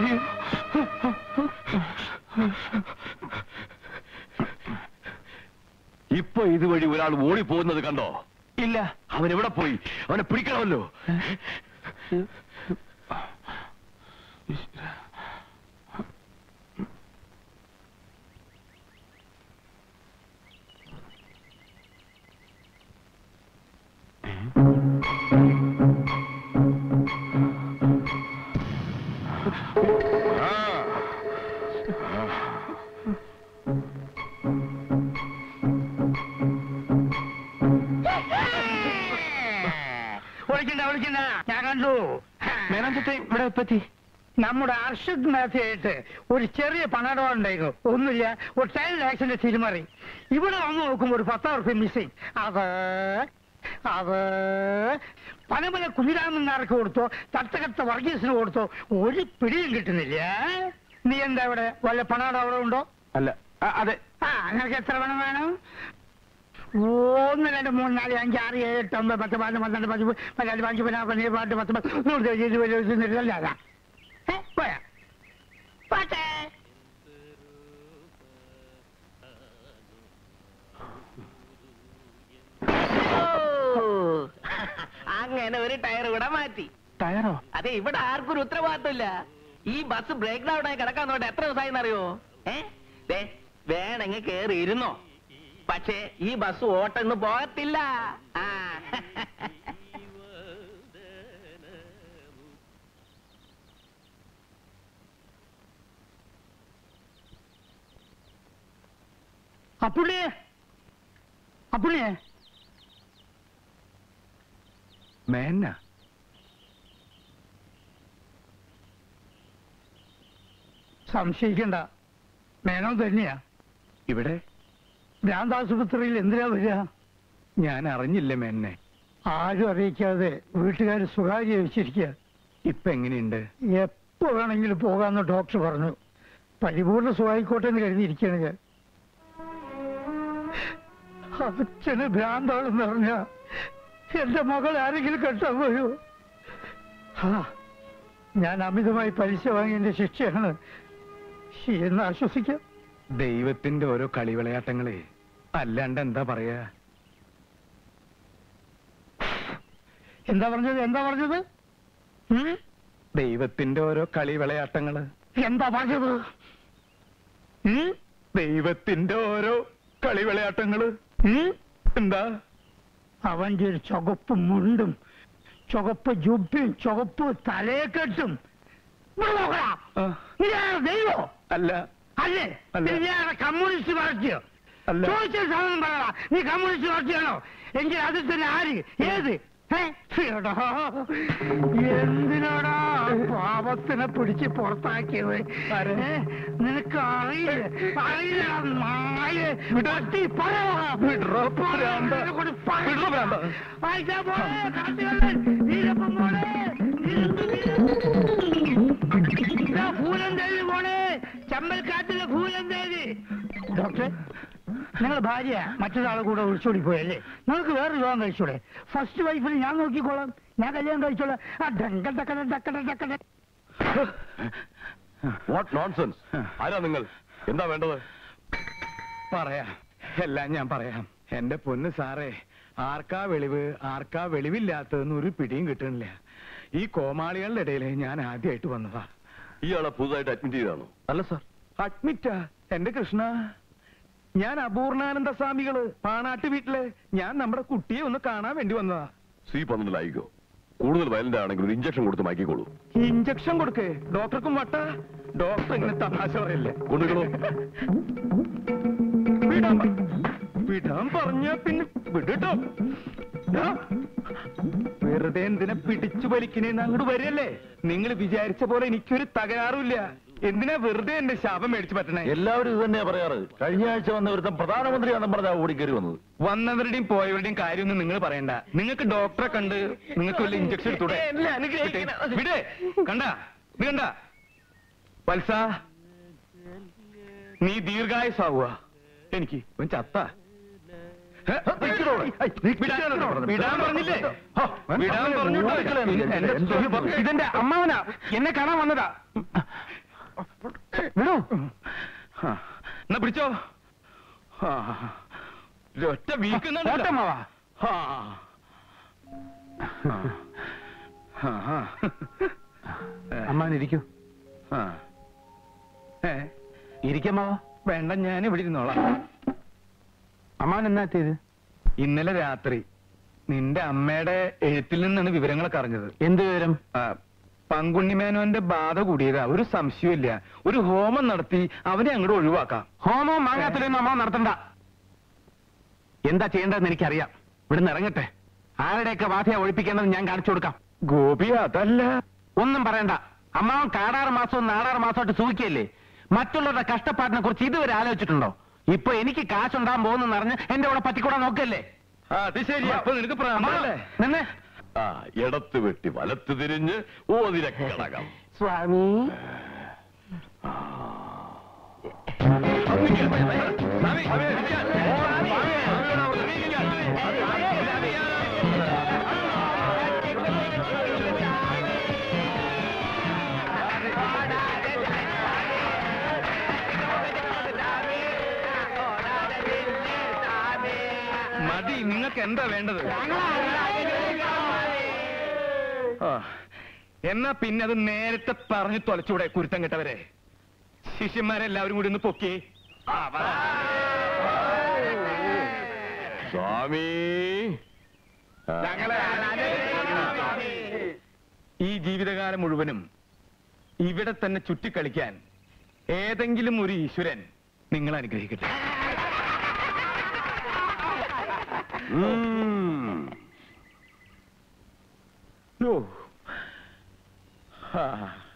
ഇപ്പൊ ഇതുവഴി ഒരാൾ ഓടിപ്പോകുന്നത് കണ്ടോ ഇല്ല അവൻ എവിടെ പോയി അവനെ പിടിക്കണമല്ലോ വിളിക്കണ്ട വിളിക്കണ്ട ഞാൻ കണ്ടു മേനോൻ ചേട്ടൻ ഇവിടെ എപ്പറ്റി നമ്മുടെ അർഷദ് മേത്തയായിട്ട് ഒരു ചെറിയ പണടപാട് ഉണ്ടായിരുന്നു ഒന്നുമില്ല ഒരു ടൈൽ ലാക്സിന്റെ തിരിമറി ഇവിടെ വന്ന് നോക്കുമ്പോൾ ഒരു പത്താറ് റുപ്യ മിസ്സിങ് അത് അത് പനമല കുഞ്ഞിരാമൻ നാർക്ക് കൊടുത്തോ തട്ടകത്ത വർഗീസിന് കൊടുത്തോ ഒരു പിടിയും കിട്ടുന്നില്ല നീ എന്താ ഇവിടെ വല്ല പണാടം അവിടെ ഉണ്ടോ അല്ല ആ, അതെ ആ നിങ്ങൾക്ക് എത്ര പണം വേണം ഒന്ന് രണ്ട് മൂന്ന് നാല് അഞ്ച് ആറ് ഏഴ് എട്ട് ഒമ്പത് പത്ത് പതിനൊന്ന് പന്ത്രണ്ട് പതിമൂന്ന് പതിനാല് പതിനഞ്ച് പതിനാറ് പതിനേഴ് പതിനെട്ട് പത്ത് പത്ത് നൂറ് ഇരുപത് ഇരുപത് ഇരുപത് അതാ ഏ, പോയാ പോട്ടെ അങ്ങനെ ഒരു ടയർ ഇവിടെ മാറ്റി ടയറോ അതെ ഇവിടെ ആർക്കും ഒരു ഉത്തരവാദിത്തമില്ല ഈ ബസ് ബ്രേക്ക് ഡൗൺ ആയി കിടക്കാൻ നോട്ടെ എത്ര ദിവസമായി അറിയോ ഏ ദേ, വേണമെങ്കിൽ കേറി ഇരുന്നോ പക്ഷേ ഈ ബസ് ഓട്ടന്ന് പോകത്തില്ല ആ അപ്പുണ്ണിയെ അപ്പുണ്ണിയെ മേന സംശയിക്കണ്ട മേനോ തന്നെയാ ഇവിടെ ഭ്രാന്താശുപത്രിയിൽ എന്തിനാ വരിക ഞാൻ അറിഞ്ഞില്ല മേന്നെ ആരും അറിയിക്കാതെ വീട്ടുകാർ സ്വകാര്യ വെച്ചിരിക്കുക ഇപ്പൊ എങ്ങനെയുണ്ട് എപ്പോ വേണമെങ്കിലും പോകാന്ന് ഡോക്ടർ പറഞ്ഞു പരിപൂർണ സുഖായിക്കോട്ടെ എന്ന് കരുതിയിരിക്കുകയാണ് ഞാൻ അച്ഛന് ഭ്രാന്താണെന്ന് പറഞ്ഞ എന്റെ മകൾ ആരെങ്കിലും കെട്ടാൻ പോയോ ആ ഞാൻ അമിതമായി പലിശ വാങ്ങിയതിന്റെ ശിക്ഷയാണ് എന്ന് ആശ്വസിക്കാം ദൈവത്തിന്റെ ഓരോ കളിവിളയാട്ടങ്ങളെ അല്ലാണ്ട് എന്താ പറയാ എന്താ പറഞ്ഞത് എന്താ പറഞ്ഞത് ഉം? ദൈവത്തിന്റെ ഓരോ കളിവിളയാട്ടങ്ങള് എന്താ പറഞ്ഞത് ഉം? ദൈവത്തിന്റെ ഓരോ കളിവിളയാട്ടങ്ങള് ഉം? എന്താ അവന്റെ ഒരു ചുവപ്പ് മുണ്ടും ചുവപ്പ് ജുബയും ചുവപ്പ് തലയെക്കെട്ടും ഇവിടെ നോക്കടാ. ആ, ഇയാളെ ദൈവോ അല്ല അല്ലേ അല്ല. ഇയാളെ കമ്മ്യൂണിസ്റ്റ് പാർട്ടിയോ അല്ല. ചോദിച്ച സാധനം പറയടാ നീ കമ്മ്യൂണിസ്റ്റ് പാർട്ടിയാണോ എങ്കിൽ അതിൽ തന്നെ ആര് ഏത് ഏ? എടാ, എന്തിനാടാ പാപത്തിനെ പിടിച്ച് പുറത്താക്കിയത് ആരെ? ഏ? നിനക്ക് അറിയില്ല അറിയില്ല നായ പട്ടി പറയടാ. വിട്രോ, ഭ്രാന്ത. ഇതിനെ കൊണ്ട് പറ. വിട്രോ, ഭ്രാന്ത. ആയിഷാ മോളെ, കാട്ടുകള്ളൻ, നീലപ്പൻ മോളെ, നീലപ്പൻ, നീലപ്പൻ. ഇതാ ഭൂലന്തേവി മോളെ ചമ്മൽക്കാട്ടിലെ ഭൂലന്തേവി ഡോക്ടറെ നിങ്ങളുടെ ഭാര്യ മറ്റൊരാളെ കൂടെ ഒളിച്ചോടി പോയല്ലേ നിങ്ങൾക്ക് വേറെ വിവാഹം കഴിച്ചൂടെ ഫസ്റ്റ് വൈഫിന് ഞാൻ നോക്കിക്കോളാം ഞാൻ കല്യാണം കഴിച്ചോളാം ആ ഡങ്ക ഡക്കട ഡക്കട ഡക്കട വാട്ട് നോൺസെൻസ് ആരാ നിങ്ങൾ എന്താ വേണ്ടത് പറയാം എല്ലാം ഞാൻ പറയാം എന്റെ പൊന്ന് സാറേ ആർക്കാ വെളിവ് ആർക്കാ വെളിവില്ലാത്തതെന്ന് ഒരു പിടിയും കിട്ടണില്ല ഈ കോമാളികളുടെ ഇടയിൽ ഞാൻ ആദ്യമായിട്ട് വന്നതാ ഇയാളെ പുതുതായിട്ട് അഡ്മിറ്റ് ചെയ്താണോ അല്ല സാർ അഡ്മിറ്റാ എന്റെ കൃഷ്ണ ഞാൻ അപൂർണാനന്ദ സ്വാമികള് പാണാട്ട് വീട്ടില് ഞാൻ നമ്മുടെ കുട്ടിയെ ഒന്ന് കാണാൻ വേണ്ടി വന്നതാ സി പന്ത്രണ്ടിലായിക്കോ കൂടുതൽ വയലന്റ് ആണെങ്കിൽ ഒരു ഇഞ്ചക്ഷൻ കൊടുത്ത് മാക്കിക്കോളൂ ഇഞ്ചക്ഷൻ കൊടുക്കേ ഡോക്ടർക്കും വട്ട ഡോക്ടർ ഇങ്ങനെ തമാശ പറയല്ലേ കൊണ്ടുവിടണോ വിടാൻ പറ- വിടാൻ പറഞ്ഞ പിന്നെ വിടട്ടോ ദാ, വെറുതെ എന്തിനെ പിടിച്ചു വലിക്കണേന്ന് അങ്ങോട്ട് വരല്ലേ നിങ്ങൾ വിചാരിച്ച പോലെ എനിക്കൊരു തകരാറുമില്ല എന്തിനാ വെറുതെ എന്റെ ശാപം മേടിച്ചു പറ്റണേ എല്ലാവരും ഇത് തന്നെയാ പറയാറ് കഴിഞ്ഞ ആഴ്ച വന്ന ഒരുത്തൻ പ്രധാനമന്ത്രിയാണെന്ന് പറഞ്ഞാ ഓടിക്കറി വന്നത് വന്നവരുടെയും പോയവരുടെയും കാര്യമൊന്നും നിങ്ങൾ പറയണ്ട നിങ്ങൾക്ക് ഡോക്ടറെ കണ്ട് നിങ്ങൾക്ക് വല്ല ഇഞ്ചക്ഷൻ എടുത്തൂടെ എന്നെ അനുഗ്രഹിക്കണം. വിടേ കണ്ട ഇത് കണ്ട വത്സ നീ ദീർഘായുസാവുക എനിക്ക് ഇവൻ ചത്ത ഹെ? വിടാൻ വിടാൻ പറഞ്ഞില്ലേ ഹോ, വിടാൻ പറഞ്ഞിട്ടോ? എന്റെ- ഇതെന്റെ അമ്മാവനാ എന്നെ കാണാൻ വന്നതാ വിടൂ ആ, എന്നാ പിടിച്ചോ ആ, ഒറ്റ വീക്കുന്നുണ്ട് ഓട്ടമാവാ ആ. ആ, ആ. അമ്മാൻ ഇരിക്കൂ ആ. ഏ, ഇരിക്കമ്മാവാ വേണ്ട ഞാൻ ഇവിടെ ഇരുന്നോളാം അമ്മാൻ എന്നാ ചെയ്ത് ഇന്നലെ രാത്രി നിന്റെ അമ്മയുടെ എഴുത്തിൽ നിന്നാണ് വിവരങ്ങളൊക്കെ അറിഞ്ഞത് എന്ത് വിവരം ആ, പങ്കുണ്ണിമേനോന്റെ ബാധ കൂടിയതാ ഒരു സംശയമില്ല ഒരു ഹോമം നടത്തി അവനെ അങ്ങോട്ട് ഒഴിവാക്കാം ഹോമവും മാങ്ങാത്തലൊന്നും അമ്മ നടത്തണ്ട എന്താ ചെയ്യേണ്ടതെന്ന് എനിക്കറിയാം ഇവിടുന്ന് ഇറങ്ങട്ടെ ആരുടെയൊക്കെ ബാധയെ ഒഴിപ്പിക്കേണ്ടത് ഞാൻ കാണിച്ചു കൊടുക്കാം ഗോപി അതല്ല ഒന്നും പറയണ്ട അമ്മാവൻ കാടാറ് മാസവും നാടാറ് മാസമായിട്ട് സൂഹിക്കല്ലേ മറ്റുള്ളവരുടെ കഷ്ടപ്പാടിനെ കുറിച്ച് ഇതുവരെ ആലോചിച്ചിട്ടുണ്ടോ ഇപ്പൊ എനിക്ക് കാശുണ്ടാകാൻ പോകുന്നെന്ന് അറിഞ്ഞ് എന്റെ കൂടെ പറ്റിക്കൂടാൻ നോക്കല്ലേ ആ, അത് ശരി അപ്പൊ നിനക്ക് പ്രാന്തല്ലേ നിന്നെ ആ ഇടത്ത് വെട്ടി വലത്ത് തിരിഞ്ഞ് ഓതിരക്കടകം സ്വാമി മതി നിങ്ങൾക്ക് എന്താ വേണ്ടത് ആ, എന്നാ പിന്നെ അത് നേരത്തെ പറഞ്ഞു തൊലച്ചൂടെ കുരുത്തം കെട്ടവരെ ശിഷ്യന്മാരെല്ലാവരും കൂടി ഒന്ന് പൊക്കി സ്വാമി ഈ ജീവിതകാലം മുഴുവനും ഇവിടെ തന്നെ ചുറ്റിക്കളിക്കാൻ ഏതെങ്കിലും ഒരു ഈശ്വരൻ നിങ്ങൾ അനുഗ്രഹിക്കട്ടെ ഉം. ഓ. ആ